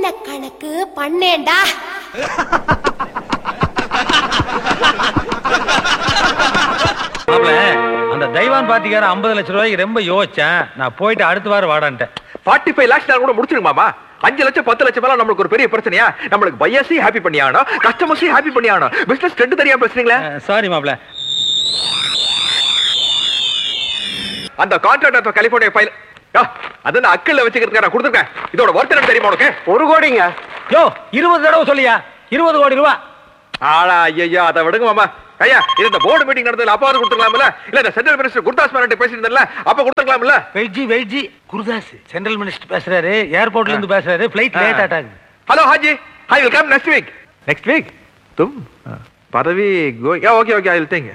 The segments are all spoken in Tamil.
கணக்கு பண்ணேன்டா மாப்ள அந்த தைவான் பாத்திக்கார ஐம்பது லட்ச ரூபாய்க்கு ரொம்ப யோசிச்சேன் நான் போயிட்டு அடுத்த வாரம் வாடான்ட்டேன் ஃபார்ட்டி ஃபைவ் லேக்ஸ் கூட முடிச்சிருங்க மாமா அஞ்சு லட்சம் பத்து லட்சம் எல்லாம் நம்மளுக்கு ஒரு பெரிய பிரச்சனையா நம்மளுக்கு பையர்ஸையும் ஹாப்பி பண்ணி ஆகணும் கஸ்டமர்ஸையும் ஹாப்பி பண்ணி ஆகணும் பிசினஸ் ரெண்டு தெரியாம பேசுறீங்களே சாரி மாப்ள அந்த கான்ட்ராக்ட் கலிபோர்னியா ஃபைல் அது நான் அக்கல்ல வச்சுக்கிறதுக்கு நான் கொடுத்துருக்கேன் இதோட ஒர்த் என்ன தெரியுமா உனக்கு ஒரு கோடிங்க யோ இருபது தடவை சொல்லியா இருபது கோடி ரூபா ஆளா ஐயா அதை விடுங்க மாமா ஐயா இது இந்த போர்டு மீட்டிங் நடந்ததுல அப்பாவது கொடுத்துக்கலாம்ல இல்ல இந்த சென்ட்ரல் மினிஸ்டர் குர்தாஸ் மேனன் பேசியிருந்தல அப்ப கொடுத்துக்கலாம்ல வெயிட்ஜி வெயிட்ஜி குருதாஸ் சென்ட்ரல் மினிஸ்டர் பேசுறாரு ஏர்போர்ட்ல இருந்து பேசுறாரு flight late ஆட்டாங்க hello Haji I will come next week next week தும் பதவி going okay okay I will think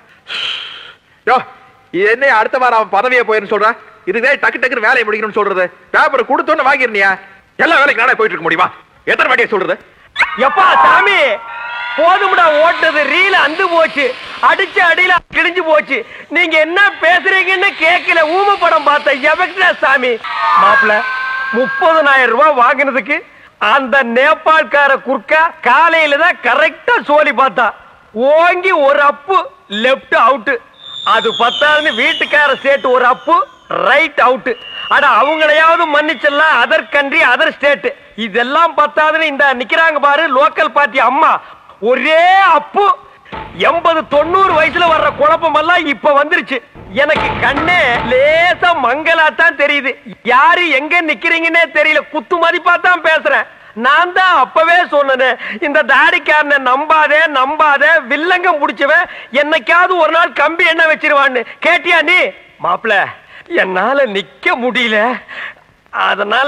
யோ இது என்ன அடுத்த வாரம் அவன் பதவியே போயிருன்னு சொல்றான் இதுவே டக்கு டக்குன்னு வேலையை முடிக்கணும்னு சொல்றது பேப்பர் கொடுத்தோன்னு வாங்கிருந்தியா எல்லா வேலைக்கு நானே போயிட்டு இருக்க முடியுமா எத்தனை வாட்டியா சொல்றது எப்பா சாமி போதும்டா ஓட்டுறது ரீல அந்து போச்சு அடிச்ச அடியில கிழிஞ்சு போச்சு நீங்க என்ன பேசுறீங்கன்னு கேட்கல ஊம படம் பார்த்த எவக்டா சாமி மாப்பிள முப்பதனாயிரம் ரூபாய் வாங்கினதுக்கு அந்த நேபாள்கார குர்க்கா காலையில தான் கரெக்டா சோலி பார்த்தா ஓங்கி ஒரு அப்பு லெஃப்ட் அவுட் அது பத்தாதுன்னு வீட்டுக்கார சேர்த்து ஒரு அப்பு ரைட் அவுட் அட அவங்களையாவது மன்னிச்சிடலாம் அதர் கண்ட்ரி அதர் ஸ்டேட் இதெல்லாம் பத்தாதுன்னு இந்த நிக்கிறாங்க பாரு லோக்கல் பார்ட்டி அம்மா ஒரே அப்பு எண்பது தொண்ணூறு வயசுல வர்ற குழப்பம் எல்லாம் இப்ப வந்துருச்சு எனக்கு கண்ணே லேசா மங்களா தான் தெரியுது யாரு எங்க நிக்கிறீங்கன்னே தெரியல குத்து மதிப்பா தான் பேசுறேன் நான் தான் அப்பவே சொன்னேன் இந்த தாடிக்காரனை நம்பாதே நம்பாதே வில்லங்கம் புடிச்சவன் என்னைக்காவது ஒரு நாள் கம்பி என்ன வச்சிருவான்னு கேட்டியா நீ மாப்பிள என்னால நிக்க முடியல அதனால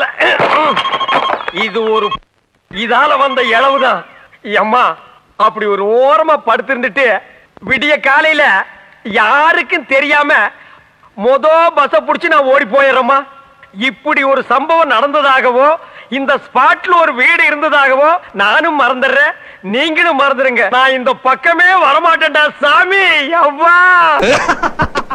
இது ஒரு இதால வந்த இளவுதான் அம்மா அப்படி ஒரு ஓரமா படுத்திருந்துட்டு விடிய காலையில யாருக்கும் தெரியாம மொத பஸ்ஸ புடிச்சு நான் ஓடி போயிடுறேம்மா இப்படி ஒரு சம்பவம் நடந்ததாகவோ இந்த ஸ்பாட்ல ஒரு வீடு இருந்ததாகவோ நானும் மறந்துடுறேன் நீங்களும் மறந்துடுங்க நான் இந்த பக்கமே வரமாட்டேன்டா சாமி அவ்வா